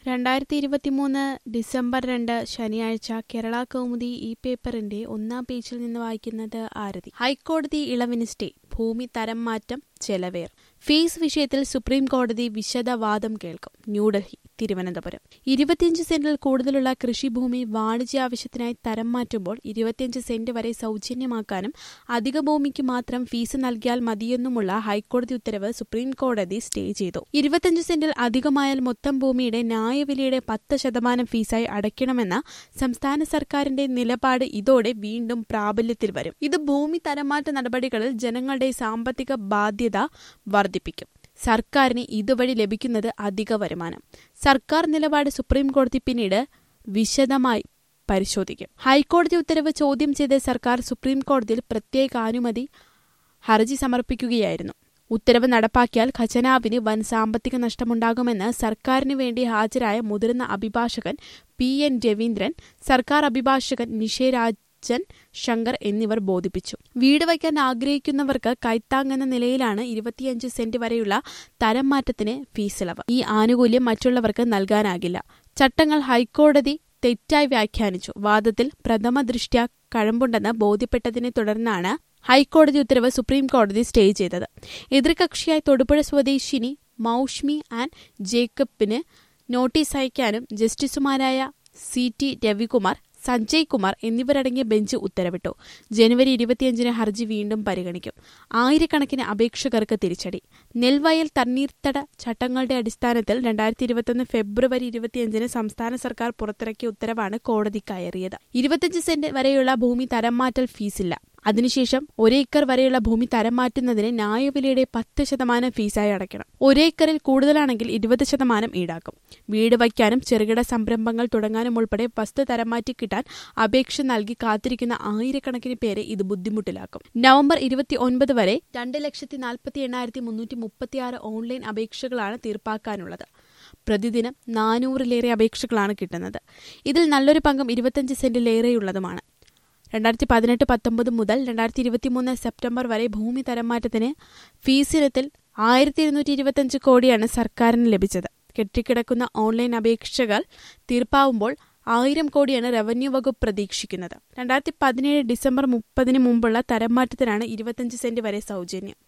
രണ്ടായിരത്തി ഇരുപത്തിമൂന്ന് ഡിസംബർ രണ്ട് ശനിയാഴ്ച കേരള കൗമുദി ഈ പേപ്പറിന്റെ ഒന്നാം പേജിൽ നിന്ന് വായിക്കുന്നത് ആരതി ഹൈക്കോടതി ഇളവിന് സ്റ്റേ ഭൂമി തരം മാറ്റം ചെലവേർ ഫീസ് വിഷയത്തിൽ സുപ്രീം കോടതി വിശദവാദം കേൾക്കും ന്യൂഡൽഹി തിരുവനന്തപുരം ഇരുപത്തിയഞ്ച് സെന്റിൽ കൂടുതലുള്ള കൃഷിഭൂമി വാണിജ്യ ആവശ്യത്തിനായി തരം മാറ്റുമ്പോൾ ഇരുപത്തിയഞ്ച് സെന്റ് വരെ സൗജന്യമാക്കാനും അധിക ഭൂമിക്ക് മാത്രം ഫീസ് നൽകിയാൽ മതിയെന്നുമുള്ള ഹൈക്കോടതി ഉത്തരവ് സുപ്രീം കോടതി സ്റ്റേ ചെയ്തു ഇരുപത്തിയഞ്ച് സെന്റിൽ അധികമായാൽ മൊത്തം ഭൂമിയുടെ ന്യായവിലയുടെ പത്ത് ശതമാനം ഫീസായി അടയ്ക്കണമെന്ന സംസ്ഥാന സർക്കാരിന്റെ നിലപാട് ഇതോടെ വീണ്ടും പ്രാബല്യത്തിൽ വരും ഇത് ഭൂമി തരംമാറ്റ നടപടികളിൽ ജനങ്ങളുടെ സാമ്പത്തിക ബാധ്യത വർദ്ധിപ്പിക്കും സർക്കാരിന് ഇതുവഴി ലഭിക്കുന്നത് അധിക വരുമാനം സർക്കാർ നിലപാട് സുപ്രീം കോടതി പിന്നീട് വിശദമായി പരിശോധിക്കും ഹൈക്കോടതി ഉത്തരവ് ചോദ്യം ചെയ്ത് സർക്കാർ സുപ്രീം കോടതിയിൽ പ്രത്യേക അനുമതി ഹർജി സമർപ്പിക്കുകയായിരുന്നു ഉത്തരവ് നടപ്പാക്കിയാൽ ഖജനാവിന് വൻ സാമ്പത്തിക നഷ്ടമുണ്ടാകുമെന്ന് സർക്കാരിന് വേണ്ടി ഹാജരായ മുതിർന്ന അഭിഭാഷകൻ പി എൻ രവീന്ദ്രൻ സർക്കാർ അഭിഭാഷകൻ നിഷേരാജ് അച്ഛൻ ശങ്കർ എന്നിവർ ബോധിപ്പിച്ചു വീട് വയ്ക്കാൻ ആഗ്രഹിക്കുന്നവർക്ക് കൈത്താങ്ങെന്ന നിലയിലാണ് ഇരുപത്തിയഞ്ച് സെന്റ് വരെയുള്ള തരം മാറ്റത്തിന് ഫീസിളവ് ഈ ആനുകൂല്യം മറ്റുള്ളവർക്ക് നൽകാനാകില്ല ചട്ടങ്ങൾ ഹൈക്കോടതി തെറ്റായി വ്യാഖ്യാനിച്ചു വാദത്തിൽ പ്രഥമ ദൃഷ്ട്യ കഴമ്പുണ്ടെന്ന് ബോധ്യപ്പെട്ടതിനെ തുടർന്നാണ് ഹൈക്കോടതി ഉത്തരവ് സുപ്രീം കോടതി സ്റ്റേ ചെയ്തത് എതിർകക്ഷിയായി തൊടുപുഴ സ്വദേശിനി മൌഷ്മി ആൻഡ് ജേക്കബിന് നോട്ടീസ് അയക്കാനും ജസ്റ്റിസുമാരായ സി ടി രവികുമാർ സഞ്ജയ് കുമാർ എന്നിവരടങ്ങിയ ബെഞ്ച് ഉത്തരവിട്ടു ജനുവരി ഇരുപത്തിയഞ്ചിന് ഹർജി വീണ്ടും പരിഗണിക്കും ആയിരക്കണക്കിന് അപേക്ഷകർക്ക് തിരിച്ചടി നെൽവയൽ തണ്ണീർത്തട ചട്ടങ്ങളുടെ അടിസ്ഥാനത്തിൽ രണ്ടായിരത്തി ഇരുപത്തൊന്ന് ഫെബ്രുവരി ഇരുപത്തിയഞ്ചിന് സംസ്ഥാന സർക്കാർ പുറത്തിറക്കിയ ഉത്തരവാണ് കോടതി കയറിയത് ഇരുപത്തിയഞ്ച് സെന്റ് വരെയുള്ള ഭൂമി തരം മാറ്റൽ ഫീസില്ല അതിനുശേഷം ഒരേക്കർ വരെയുള്ള ഭൂമി തരം മാറ്റുന്നതിന് ന്യായവിലയുടെ പത്ത് ശതമാനം ഫീസായി അടയ്ക്കണം ഒരേക്കറിൽ കൂടുതലാണെങ്കിൽ ഇരുപത് ശതമാനം ഈടാക്കും വീട് വയ്ക്കാനും ചെറുകിട സംരംഭങ്ങൾ തുടങ്ങാനും ഉൾപ്പെടെ വസ്തു തരം മാറ്റി കിട്ടാൻ അപേക്ഷ നൽകി കാത്തിരിക്കുന്ന ആയിരക്കണക്കിന് പേരെ ഇത് ബുദ്ധിമുട്ടിലാക്കും നവംബർ ഇരുപത്തി ഒൻപത് വരെ രണ്ട് ലക്ഷത്തി നാൽപ്പത്തി എണ്ണായിരത്തി മുന്നൂറ്റി മുപ്പത്തിയാറ് ഓൺലൈൻ അപേക്ഷകളാണ് തീർപ്പാക്കാനുള്ളത് പ്രതിദിനം നാനൂറിലേറെ അപേക്ഷകളാണ് കിട്ടുന്നത് ഇതിൽ നല്ലൊരു പങ്കം ഇരുപത്തിയഞ്ച് സെന്റിലേറെയുള്ളതുമാണ് രണ്ടായിരത്തി പതിനെട്ട് പത്തൊമ്പത് മുതൽ രണ്ടായിരത്തി ഇരുപത്തിമൂന്ന് സെപ്റ്റംബർ വരെ ഭൂമി തരംമാറ്റത്തിന് ഫീസിനത്തിൽ ആയിരത്തി ഇരുന്നൂറ്റി ഇരുപത്തിയഞ്ച് കോടിയാണ് സർക്കാരിന് ലഭിച്ചത് കെട്ടിക്കിടക്കുന്ന ഓൺലൈൻ അപേക്ഷകൾ തീർപ്പാവുമ്പോൾ ആയിരം കോടിയാണ് റവന്യൂ വകുപ്പ് പ്രതീക്ഷിക്കുന്നത് രണ്ടായിരത്തി പതിനേഴ് ഡിസംബർ മുപ്പതിന് മുമ്പുള്ള തരംമാറ്റത്തിനാണ് ഇരുപത്തിയഞ്ച് സെന്റ് വരെ സൗജന്യം